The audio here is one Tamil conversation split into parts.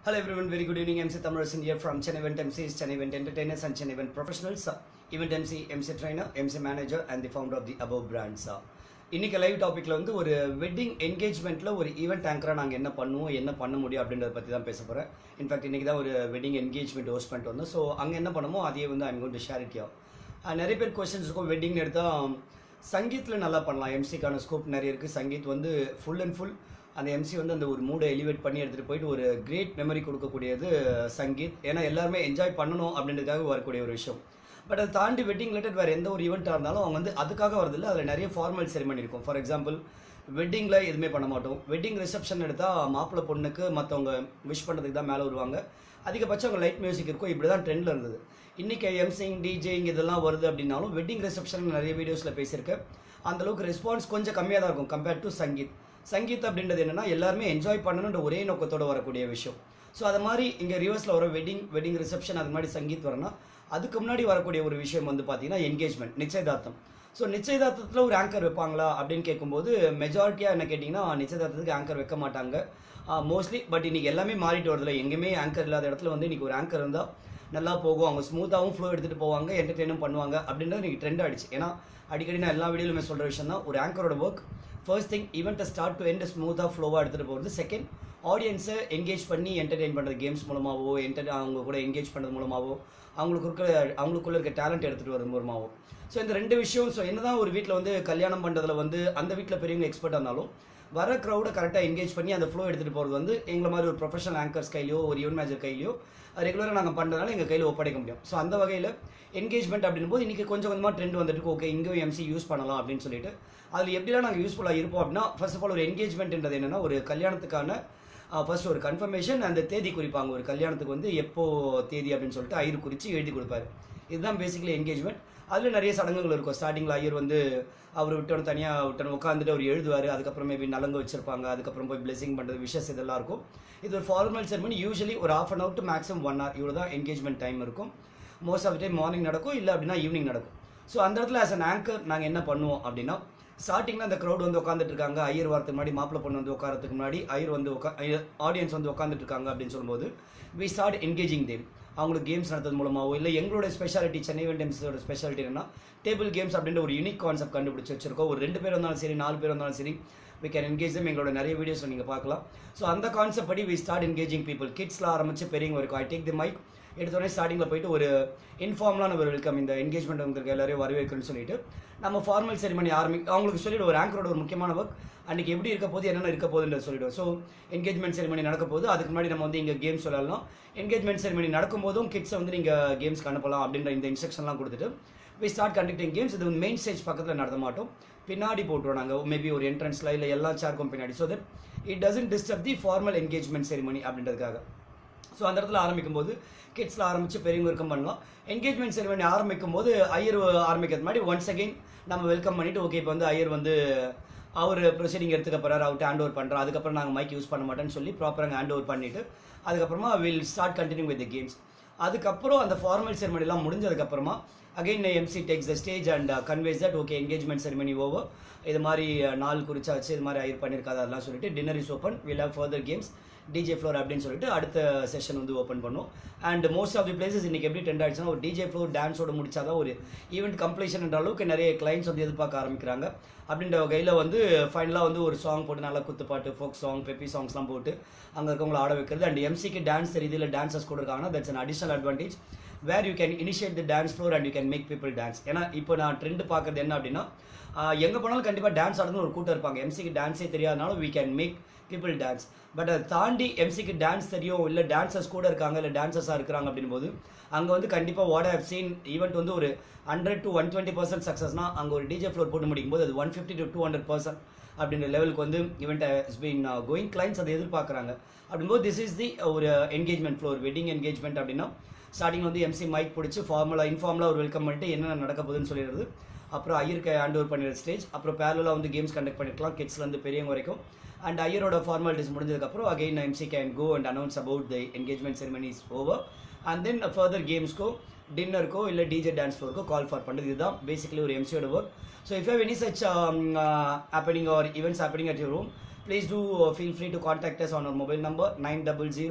Hello everyone, very good evening. MC Thamarasan here from Chennai Event MCs, Chennai Event Entertainers and Chennai Event Professionals. uh, Event MC, MC Trainer, MC Manager and the founder of the above brands. uh. இன்னைக்கு லைவ் டாபிக்ல வந்து ஒரு வெட்டிங் என்கேஜ்மெண்ட்ல ஒரு ஈவெண்ட் ஆங்கரா நாங்க என்ன பண்ணுவோம் என்ன பண்ண முடியும் அப்படின்றத பத்தி தான் பேச போறேன் இன்ஃபேக்ட் இன்னைக்கு தான் ஒரு வெட்டிங் என்கேஜ்மெண்ட் ஹோஸ்ட் பண்ணிட்டு வந்தோம் ஸோ அங்க என்ன பண்ணுமோ அதையே வந்து I'm going to share it you நிறைய பேர் கொஸ்டின்ஸ் இருக்கும் வெட்டிங் எடுத்தா சங்கீத்தில் நல்லா பண்ணலாம் எம்சிக்கான ஸ்கோப் நிறைய இருக்குது சங்கீத் வந்து ஃபுல் அண்ட் ஃபுல் அந்த எம்சி வந்து அந்த ஒரு மூடை எலிவேட் பண்ணி எடுத்துகிட்டு போயிட்டு ஒரு கிரேட் மெமரி கொடுக்கக்கூடியது சங்கீத் ஏன்னா எல்லாருமே என்ஜாய் பண்ணணும் அப்படின்றதுக்காக வரக்கூடிய ஒரு விஷயம் பட் அதை தாண்டி வெட்டிங் ரிலேட்டட் வேறு எந்த ஒரு ஈவெண்ட்டாக இருந்தாலும் அவங்க வந்து அதுக்காக வரதில்லை அதில் நிறைய ஃபார்மல் செரிமனி இருக்கும் ஃபார் எக்ஸாம்பிள் வெட்டிங்கில் எதுவுமே பண்ண மாட்டோம் வெட்டிங் ரிசப்ஷன் எடுத்தால் மாப்பிள்ளை பொண்ணுக்கு மற்றவங்க விஷ் பண்ணுறதுக்கு தான் மேலே வருவாங்க அதிகபட்சம் அவங்க லைட் மியூசிக் இருக்கும் இப்படி தான் ட்ரெண்டில் இருந்தது இன்றைக்கி எம்சிங் டிஜேங் இதெல்லாம் வருது அப்படின்னாலும் வெட்டிங் ரிசப்ஷன் நிறைய வீடியோஸில் பேசியிருக்கேன் அந்த அளவுக்கு ரெஸ்பான்ஸ் கொஞ்சம் கம்மியாக தான் இருக்கும் கம்பேர்ட் டு சங்கீத் சங்கீத் அப்படின்றது என்னன்னா எல்லாருமே என்ஜாய் பண்ணணுன்ற ஒரே நோக்கத்தோட வரக்கூடிய விஷயம் ஸோ அது மாதிரி இங்கே ரிவர்ஸில் வர வெட்டிங் வெட்டிங் ரிசப்ஷன் அது மாதிரி சங்கீத் வரனா அதுக்கு முன்னாடி வரக்கூடிய ஒரு விஷயம் வந்து பார்த்தீங்கன்னா என்கேஜ்மெண்ட் நிச்சயதார்த்தம் ஸோ நிச்சயதார்த்தத்தில் ஒரு ஆங்கர் வைப்பாங்களா அப்படின்னு கேட்கும்போது மெஜாரிட்டியாக என்ன கேட்டிங்கன்னா நிச்சயதார்த்தத்துக்கு ஆங்கர் வைக்க மாட்டாங்க மோஸ்ட்லி பட் இன்னைக்கு எல்லாமே மாறிட்டு வருதுல எங்கேயுமே ஆங்கர் இல்லாத இடத்துல வந்து இன்னைக்கு ஒரு ஆங்கர் இருந்தால் நல்லா போகும் அவங்க ஸ்மூத்தாகவும் ஃப்ளோ எடுத்துகிட்டு போவாங்க என்டர்டெயினும் பண்ணுவாங்க அப்படின்றது இன்னைக்கு ட்ரெண்ட் ஆயிடுச்சு ஏன்னா அடிக்கடி நான் எல்லா வீடியோலுமே சொல்கிற விஷயம் தான் ஒரு ஆங்கரோட ஒர்க் ஃபர்ஸ்ட் திங் ஈவெண்ட்டை ஸ்டார்ட் டு எண்ட் ஸ்மூத்தாக ஃப்ளோவாக எடுத்துகிட்டு போகிறது செகண்ட் ஆடியன்ஸை என்கேஜ் பண்ணி என்டர்டெயின் பண்ணுறது கேம்ஸ் மூலமாகவோ என்டர் அவங்க கூட என்கேஜ் பண்ணுறது மூலமாகவோ அவங்களுக்கு இருக்கிற அவங்களுக்குள்ள இருக்க டேலண்ட் எடுத்துகிட்டு வரது மூலமாகவோ ஸோ இந்த ரெண்டு விஷயம் ஸோ என்னதான் ஒரு வீட்டில் வந்து கல்யாணம் பண்ணுறதுல வந்து அந்த வீட்டில் பெரியவங்க எக்ஸ்பர்ட்டாக இருந்தாலும் வர க்ரௌடை கரெக்டாக என்கேஜ் பண்ணி அந்த ஃப்ளோ எடுத்துகிட்டு போகிறது வந்து எங்களை மாதிரி ஒரு ப்ரொஃபஷனல் ஆங்கர்ஸ் கையிலையோ ஒரு ஈவென்ட் மேனேஜர் கையிலையோ ரெகுலராக நாங்கள் பண்ணுறதுனால எங்கள் கையில் ஒப்படைக்க முடியும் ஸோ அந்த வகையில் என்கேஜ்மெண்ட் அப்படின்னும் போது இன்றைக்கி கொஞ்சம் கொஞ்சமாக ட்ரெண்ட் வந்துட்டு ஓகே இங்கேயும் எம்சி யூஸ் பண்ணலாம் அப்படின்னு சொல்லிட்டு அதில் எப்படிலாம் நாங்கள் யூஸ்ஃபுல்லாக இருப்போம் அப்படின்னா ஃபர்ஸ்ட் ஆஃப் ஆல் ஒரு என்கேஜ்மெண்ட்ன்றது என்னென்னா ஒரு கல்யாணத்துக்கான ஃபர்ஸ்ட் ஒரு கன்ஃபர்மேஷன் அந்த தேதி குறிப்பாங்க ஒரு கல்யாணத்துக்கு வந்து எப்போ தேதி அப்படின்னு சொல்லிட்டு ஐயர் குறித்து எழுதி கொடுப்பாரு இதுதான் பேசிக்கலி என்கேஜ்மெண்ட் அதில் நிறைய சடங்குகள் இருக்கும் ஸ்டார்டிங்கில் ஐயர் வந்து அவர் விட்டோன்னு தனியாக விட்டோன்னு உட்காந்துட்டு அவர் எழுதுவார் அதுக்கப்புறம் மேபி நலங்கு வச்சிருப்பாங்க அதுக்கப்புறம் போய் பிளெஸிங் பண்ணுறது விஷஸ் இதெல்லாம் இருக்கும் இது ஒரு ஃபார்மல் செரமனி யூஸ்வலி ஒரு half an hour to maximum one hour இவ்வளோ தான் என்கேஜ்மெண்ட் டைம் இருக்கும் மோஸ்ட் ஆஃப் டைம் மார்னிங் நடக்கும் இல்லை அப்படின்னா ஈவினிங் நடக்கும் ஸோ அந்த இடத்துல ஆஸ் அன் ஆங்கர் நாங்கள் என்ன பண்ணுவோம் அப்படின்னா ஸ்டார்டிங்கில் அந்த க்ரௌட் வந்து உட்காந்துட்டு இருக்காங்க ஐயர் வரதுக்கு முன்னாடி மாப்பிள்ளை பொண்ணு வந்து உட்காரத்துக்கு முன்னாடி ஐயர் வந்து உட்கா ஆடியன்ஸ் வந்து உட்காந்துட்டு இருக்காங்க அப்படின்னு சொல்லும்போது வி ஸ்டார்ட் என்கேஜிங் தேம் அவங்களுக்கு கேம்ஸ் நடத்துறது மூலமாகவோ இல்லை எங்களோட ஸ்பெஷாலிட்டி சென்னை வெண்டம்ஸோட ஸ்பெஷாலிட்டி என்னன்னா டேபிள் கேம்ஸ் அப்படின்ற ஒரு யூனிக் கான்செப்ட் கண்டுபிடிச்சு வச்சிருக்கோம் ஒரு ரெண்டு பேர் வந்தாலும் சரி நாலு பேர் வந்தாலும் சரி வி கேன் என்கேஜ் தம் எங்களோட நிறைய வீடியோஸ் நீங்கள் பார்க்கலாம் ஸோ அந்த கான்செப்ட் படி வி ஸ்டார்ட் என்கேஜிங் பீப்புள் கிட்ஸில் ஆரம்பிச்சு பெரியவங்க வரைக்கும் ஐ டேக் தி மைக் எடுத்தோடனே ஸ்டார்டிங்கில் போயிட்டு ஒரு இன்ஃபார்ம்லான ஒரு வெல்கம் இந்த என்கேஜ்மெண்ட் வந்துருக்கு எல்லாரையும் வரவேற்கணும்னு சொல்லிட்டு நம்ம ஃபார்மல் செரிமனி ஆரம்பி அவங்களுக்கு சொல்லிட்டு ஒரு ஆங்கரோட ஒரு முக்கியமான ஒர்க் அன்றைக்கி எப்படி இருக்க போது என்னென்ன இருக்க போகுதுன்றது சொல்லிடுவோம் ஸோ என்கேஜ்மெண்ட் செரிமனி நடக்க போது அதுக்கு முன்னாடி நம்ம வந்து இங்கே கேம்ஸ் விளையாடலாம் என்கேஜ்மெண்ட் செரிமனி நடக்கும்போதும் கிட்ஸை வந்து நீங்கள் கேம்ஸ்க்கு அனுப்பலாம் அப்படின்ற இந்த இன்ஸ்ட்ரக்ஷன்லாம் கொடுத்துட்டு வி ஸ்டார்ட் கண்டக்டிங் கேம்ஸ் இது மெயின் ஸ்டேஜ் பக்கத்தில் நடத்த மாட்டோம் பின்னாடி போட்டுருவோம் நாங்கள் மேபி ஒரு என்ட்ரன்ஸில் இல்லை எல்லா சேர்க்கும் பின்னாடி so that it doesn't disturb the formal engagement ceremony அப்படின்றதுக்காக ஸோ அந்த இடத்துல ஆரம்பிக்கும் போது கிட்ஸில் ஆரம்பித்து பெரியவங்க இருக்கும் பண்ணலாம் என்கேஜ்மெண்ட் செரிமனி ஆரம்பிக்கும் போது ஐயர் ஆரம்பிக்கிறது முன்னாடி ஒன்ஸ் அகைன் நம்ம வெல்கம் பண்ணிவிட்டு ஓகே இப்போ வந்து ஐயர் வந்து அவர் ப்ரொசீடிங் எடுத்துக்க போகிறார் அவர்கிட்ட ஹேண்ட் ஓவர் பண்ணுறோம் அதுக்கப்புறம் நாங்கள் மைக் யூஸ் பண்ண மாட்டேன்னு சொல்லி ப்ராப்பராக ஹேண்ட் ஓவர் பண்ணிவிட்டு அதுக்கப்புறமா will start continue with the games அதுக்கப்புறம் அந்த ஃபார்மல் செரிமனிலாம் முடிஞ்சதுக்கப்புறமா again MC takes the stage and conveys that okay engagement ceremony over இது மாதிரி நாள் குறிச்சாச்சு இது மாதிரி ஐயர் பண்ணியிருக்காது அதெல்லாம் சொல்லிட்டு dinner is open will have further games DJ floor அப்படின்னு சொல்லிட்டு அடுத்த செஷன் வந்து ஓப்பன் பண்ணும் and most of the places இன்னைக்கு எப்படி ட்ரெண்ட் ஆயிடுச்சுன்னா ஒரு டிஜே ஃப்ளோர் டான்ஸோட முடிச்சாதான் ஒரு ஈவெண்ட் கம்ப்ளீஷன் என்ற அளவுக்கு நிறைய கிளைண்ட்ஸ் வந்து எதிர்பார்க்க ஆரம்பிக்கிறாங்க அப்படின்ற வகையில் வந்து ஃபைனலாக வந்து ஒரு சாங் போட்டு நல்லா குத்துப்பாட்டு ஃபோக் சாங் பெப்பி சாங்ஸ்லாம் போட்டு அங்கே இருக்கவங்கள ஆட வைக்கிறது அண்ட் எம்சிக்கு டான்ஸ் தெரியுது இல்லை டான்சர்ஸ் கூட இருக்காங்கன்னா that's an additional advantage where you can initiate the dance floor and you can make people dance ஏன்னா இப்போ நான் ட்ரெண்ட் பார்க்கறது என்ன அப்படின்னா எங்கே போனாலும் கண்டிப்பாக டான்ஸ் ஆடுறது ஒரு கூட்டம் இருப்பாங்க எம்சிக்கு டான்ஸே தெரியாதனாலும் we can make people dance but அதை தாண்டி எம்சிக்கு டான்ஸ் தெரியும் இல்லை டான்சர்ஸ் கூட இருக்காங்க இல்லை டான்சர்ஸாக இருக்கிறாங்க அப்படின் போது அங்கே வந்து கண்டிப்பாக வாட் ஹவ் சீன் ஈவெண்ட் வந்து ஒரு hundred to one twenty percent சக்ஸஸ்னா அங்கே ஒரு டிஜே ஃப்ளோர் போட்டு முடிக்கும் போது அது one fifty to two hundred percent அப்படின்ற லெவலுக்கு வந்து event is been going clients அதை எதிர்பார்க்குறாங்க அப்படிங்கும்போது திஸ் இஸ் தி ஒரு என்கேஜ்மெண்ட் ஃப்ளோர் வெட்டிங் என்கேஜ்மெண்ட் அப்படின்னா ஸ்டார்டிங் வந்து எம்சி மைக் பிடிச்சி ஃபார்மலாக இன்ஃபார்மலாக ஒரு வெல்கம் பண்ணிட்டு என்னென்ன நடக்க போகுதுன்னு சொல்லிடுறது அப்புறம் ஐயருக்கு ஹேண்ட் ஓவர் பண்ணிடுற ஸ்டேஜ் அப்புறம் பேரலாக வந்து கேம்ஸ் கண்டக்ட் பண்ணிருக்கலாம் கிட்ஸ்லேருந்து பெரியவங்க வரைக்கும் அண்ட் ஐயரோட ஃபார்மாலிட்டிஸ் முடிஞ்சதுக்கப்புறம் again MC can go and announce about the engagement ceremonies over and then further கேம்ஸ்க்கோ டின்னருக்கோ இல்லை டிஜே டான்ஸ் ஃப்ளோருக்கோ கால் ஃபார் பண்ணுறது இதுதான் பேசிக்கலி ஒரு எம்சியோட work so if have any such happening or events happening at your room please do feel free to contact us on our mobile number nine double zero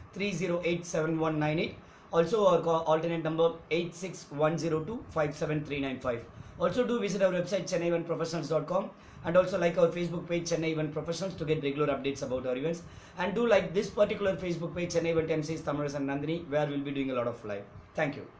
three zero eight seven one nine eight also our co- alternate number eight six one zero two five seven three nine five Also do visit our website chennaieventprofessionals.com and also like our Facebook page Chennai Event Professionals to get regular updates about our events and do like this particular Facebook page Chennai Event MCs Tamaras and Nandini where we'll be doing a lot of live. Thank you.